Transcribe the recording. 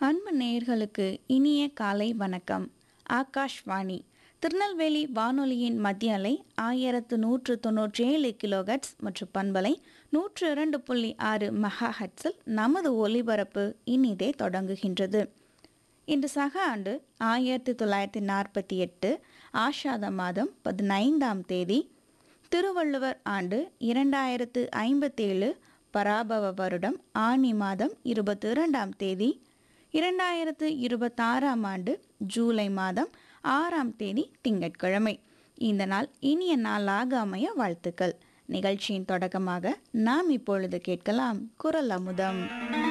அன்பு நேயர்களுக்கு இனிய காலை வணக்கம் ஆகாஷ்வாணி திருநெல்வேலி வானொலியின் மத்திய அலை ஆயிரத்து நூற்று தொன்னூற்றி ஏழு கிலோகட்ஸ் மற்றும் பண்பலை நூற்று இரண்டு புள்ளி ஆறு மெகா ஹட்ஸில் நமது ஒலிபரப்பு இனிதே தொடங்குகின்றது இன்று சக ஆண்டு ஆயிரத்தி தொள்ளாயிரத்தி நாற்பத்தி எட்டு ஆஷாத மாதம் பதினைந்தாம் தேதி திருவள்ளுவர் ஆண்டு இரண்டாயிரத்து ஐம்பத்தேழு பராபவ வருடம் ஆனி மாதம் இருபத்தி இரண்டாம் தேதி இரண்டாயிரத்து இருபத்தாறாம் ஆண்டு ஜூலை மாதம் ஆறாம் தேதி திங்கட்கிழமை இந்த நாள் இனிய நாளாக அமைய வாழ்த்துக்கள் நிகழ்ச்சியின் தொடக்கமாக நாம் இப்பொழுது கேட்கலாம் குரல் அமுதம்